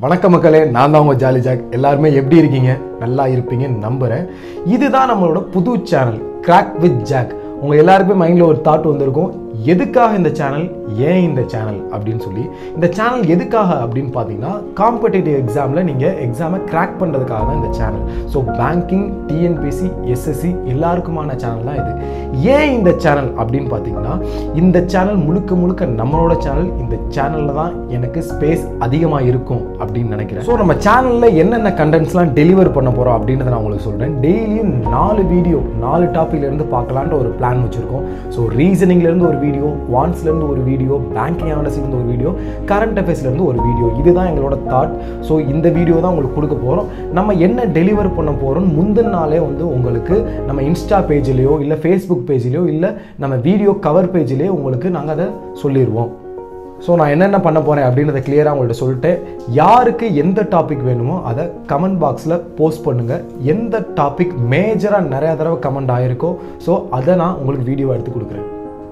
வணக்கம் மக்களே நான் தான் உங்கள் ஜாலி ஜாக் எல்லாருமே எப்படி இருக்கீங்க நல்லா இருப்பீங்கன்னு நம்புகிறேன் இதுதான் நம்மளோட புது சேனல் கிராக் வித் ஜாக் உங்கள் எல்லாருக்குமே மைண்டில் ஒரு தாட் வந்திருக்கும் எதுக்காக இந்த சேனல் ஏன் இந்த சேனல் அப்படின்னு சொல்லி இந்த சேனல் எதுக்காக அப்படின்னு பார்த்தீங்கன்னா காம்படிட்டிவ் எக்ஸாமில் நீங்கள் எக்ஸாமை கிராக் பண்ணுறதுக்காக தான் இந்த channel so banking TNPSC SSC எல்லாருக்குமான சேனல் தான் இது ஏன் இந்த சேனல் அப்படின்னு பார்த்தீங்கன்னா இந்த சேனல் முழுக்க முழுக்க நம்மளோட சேனல் இந்த சேனலில் தான் எனக்கு ஸ்பேஸ் அதிகமாக இருக்கும் அப்படின்னு நினைக்கிறேன் ஸோ நம்ம சேனலில் என்னென்ன கண்டென்ட்ஸ்லாம் டெலிவர் பண்ண போகிறோம் அப்படின்றத நான் உங்களுக்கு சொல்கிறேன் டெய்லியும் நாலு வீடியோ நாலு டாப்பிக்லேருந்து பார்க்கலான்ற ஒரு பிளான் வச்சுருக்கோம் ஸோ ரீசனிங்லேருந்து ஒரு வீடியோ வான்ஸ்லேருந்து ஒரு வீடியோ பேங்கிங் அவேர்னஸ்லேருந்து ஒரு வீடியோ கரண்ட் அஃபேர்ஸ்லேருந்து ஒரு வீடியோ இதுதான் எங்களோட தாட் ஸோ இந்த வீடியோ தான் உங்களுக்கு கொடுக்க போகிறோம் நம்ம என்ன டெலிவர் பண்ண போகிறோம் முந்தின நாளே வந்து உங்களுக்கு நம்ம இன்ஸ்டா பேஜ்லேயோ இல்லை ஃபேஸ்புக் பேஜ்லேயோ இல்லை நம்ம வீடியோ கவர் பேஜ்லேயோ உங்களுக்கு நாங்கள் அதை சொல்லிடுவோம் ஸோ நான் என்னென்ன பண்ண போகிறேன் அப்படின்றத கிளியராக உங்கள்கிட்ட சொல்லிட்டேன் யாருக்கு எந்த டாபிக் வேணுமோ அதை கமெண்ட் பாக்ஸில் போஸ்ட் பண்ணுங்கள் எந்த டாபிக் மேஜராக நிறையா தடவை கமெண்ட் ஆகிருக்கோ ஸோ அதை நான் உங்களுக்கு வீடியோ எடுத்து கொடுக்குறேன்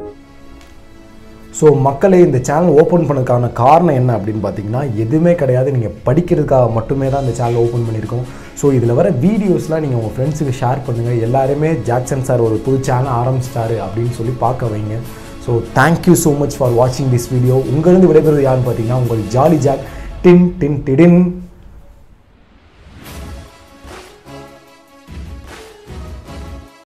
ஸோ மக்களே இந்த சேனல் ஓப்பன் பண்ணதுக்கான காரணம் என்ன அப்படின்னு பார்த்தீங்கன்னா எதுவுமே கிடையாது நீங்கள் படிக்கிறதுக்காக மட்டுமே தான் இந்த சேனல் ஓப்பன் பண்ணியிருக்கோம் ஸோ இதில் வர வீடியோஸ்லாம் நீங்கள் உங்கள் ஃப்ரெண்ட்ஸுக்கு ஷேர் பண்ணுங்கள் எல்லாருமே ஜாக்சன் சார் ஒரு புது சேனல் ஆரம்பிச்சிட்டாரு அப்படின்னு சொல்லி பார்க்க வைங்க so thank you so much for வாட்சிங் திஸ் வீடியோ உங்களிருந்து விடைபெறுவது யாருன்னு பார்த்தீங்கன்னா உங்கள் ஜாலி ஜாக் டின் டின் டிடின்